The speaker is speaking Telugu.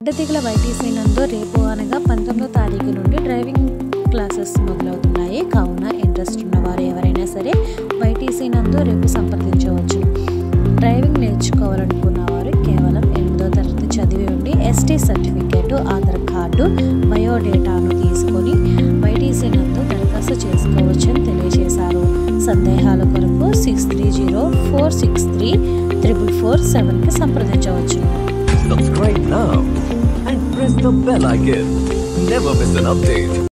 అడ్డదిగల వైటీసీ నందు రేపు అనగా పంతొమ్మిదో తారీఖు నుండి డ్రైవింగ్ క్లాసెస్ మొదలవుతున్నాయి కావున ఇంట్రెస్ట్ ఉన్నవారు ఎవరైనా సరే వైటీసీ నందు రేపు సంప్రదించవచ్చు డ్రైవింగ్ నేర్చుకోవాలనుకున్న వారు కేవలం ఎనిమిదో తరగతి చదివి ఉండి ఎస్టీ సర్టిఫికేట్ ఆధార్ కార్డు బయోడేటాను తీసుకొని వైటీసీ నందు దరఖాస్తు చేసుకోవచ్చని తెలియజేశారు సందేహాల కొరకు six three zero four six three triple four సెవెన్కి సంప్రదించవచ్చు Subscribe now and press the bell icon. Never miss an update.